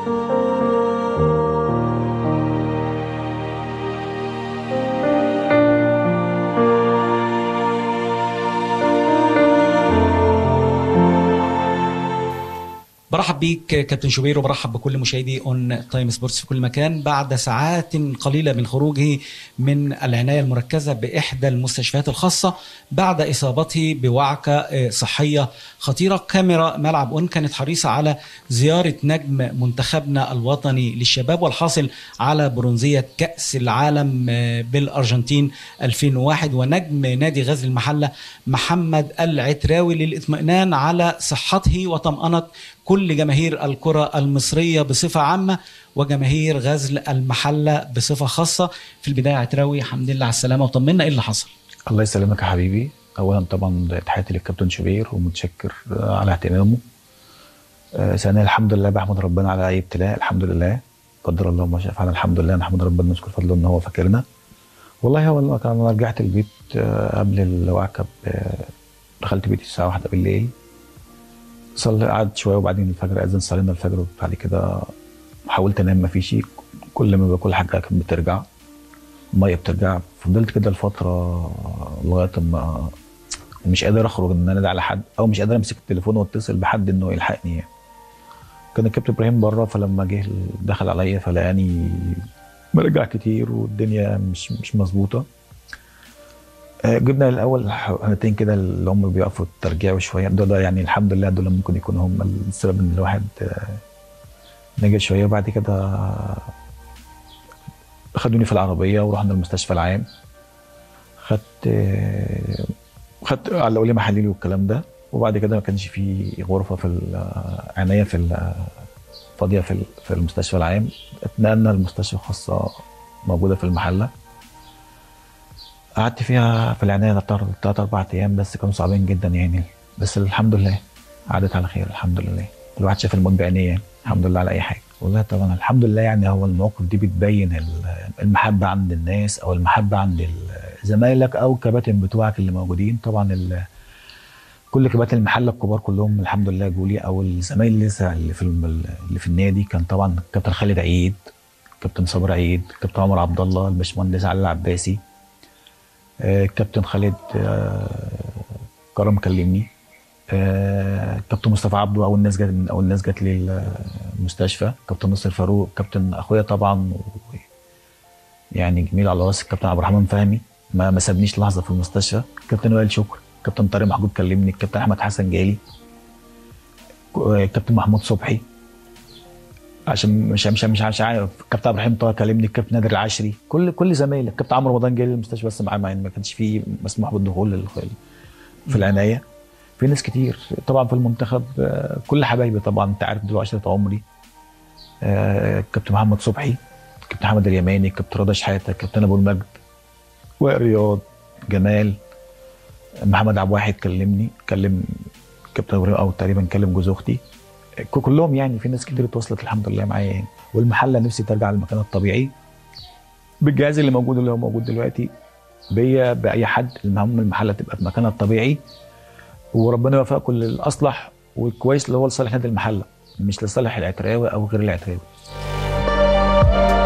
برحب بيك كابتن شوبير وبرحب بكل مشاهدي اون تايم سبورتس في كل مكان بعد ساعات قليله من خروجه من العنايه المركزه باحدى المستشفيات الخاصه بعد اصابته بوعكه صحيه خطيره كاميرا ملعب اون كانت حريصه على زياره نجم منتخبنا الوطني للشباب والحاصل على برونزيه كاس العالم بالارجنتين 2001 ونجم نادي غزل المحله محمد العتراوي للاطمئنان على صحته وطمانه كل جماهير الكرة المصرية بصفة عامة وجماهير غزل المحلة بصفة خاصة في البداية عتراوي الحمد لله على السلامة وطمنا ايه اللي حصل الله يسلمك يا حبيبي اولا طبعا تحياتي للكابتن شوبير ومتشكر على اهتمامه آه ثانيا الحمد لله بحمد ربنا على اي ابتلاء الحمد لله قدر الله ما شاء فعل الحمد لله نحمد ربنا نشكر فضله ان هو فاكرنا والله هو انا رجعت البيت آه قبل الوعكه دخلت بيتي الساعه واحدة بالليل صلي قعدت شويه وبعدين الفجر اذن صلينا الفجر وبعد كده حاولت انام مفيش كل ما باكل حاجه كانت بترجع الميه بترجع فضلت كده لفتره لغايه ما مش قادر اخرج ان انا انادي على حد او مش قادر امسك التليفون واتصل بحد انه يلحقني يعني. كان الكابتن ابراهيم بره فلما جه دخل عليا فلقاني برجع كتير والدنيا مش مش مظبوطه جبنا الاول حالتين كده اللي هم بيقفوا الترجيع شويه دول يعني الحمد لله دول ممكن يكونوا هم السبب ان الواحد نجد شويه وبعد كده خدوني في العربيه ورحنا المستشفى العام خدت خدت علقوا لي محاليلي والكلام ده وبعد كده ما كانش في غرفه في العنايه في فاضيه في في المستشفى العام اتنقلنا المستشفى الخاصه موجوده في المحله قعدت فيها في العنايه ثلاث اربع ايام بس كانوا صعبين جدا يعني بس الحمد لله عدت على خير الحمد لله الواحد شاف الموت بعينيه يعني الحمد لله على اي حاجه والله طبعا الحمد لله يعني هو المواقف دي بتبين المحبه عند الناس او المحبه عند زمايلك او الكباتن بتوعك اللي موجودين طبعا كل كباتن المحله الكبار كلهم الحمد لله جولي او الزمايل لسه اللي في اللي في النادي كان طبعا كابتن خالد عيد كابتن صبري عيد كابتن عمر عبد الله الباشمهندس علي العباسي كابتن خالد كرم كلمني كابتن مصطفى عبده اول ناس جت اول ناس جت لي المستشفى كابتن نصر فاروق كابتن اخويا طبعا يعني جميل على راسي كابتن عبد الرحمن فهمي ما ما سابنيش لحظه في المستشفى كابتن وائل شكر كابتن طارق محجوب كلمني كابتن احمد حسن جالي كابتن محمود صبحي عشان مش مش مش مش عارف كابتن عبد الرحيم طه كلمني الكابتن نادر العشري كل كل زمايلي كابتن عمرو رمضان جاي المستشفى بس معاه ما كانش فيه مسموح بالدخول في العنايه في ناس كتير طبعا في المنتخب كل حبايبي طبعا انت عارف دول عشره عمري كابتن محمد صبحي كابتن محمد اليماني كابتن رضا شحاته كابتن ابو المجد وائل رياض جمال محمد عبد الواحد كلمني كلم كابتن ابراهيم او تقريبا كلم جوز اختي كلهم يعني في ناس كتير اتواصلت الحمد لله معايا يعني والمحله نفسي ترجع للمكان الطبيعي بالجهاز اللي موجود اللي هو موجود دلوقتي بيا باي حد المهم المحله تبقى في مكانها الطبيعي وربنا يوفقكم للاصلح والكويس اللي هو لصالح نادي المحله مش لصالح العتراوي او غير العتراوي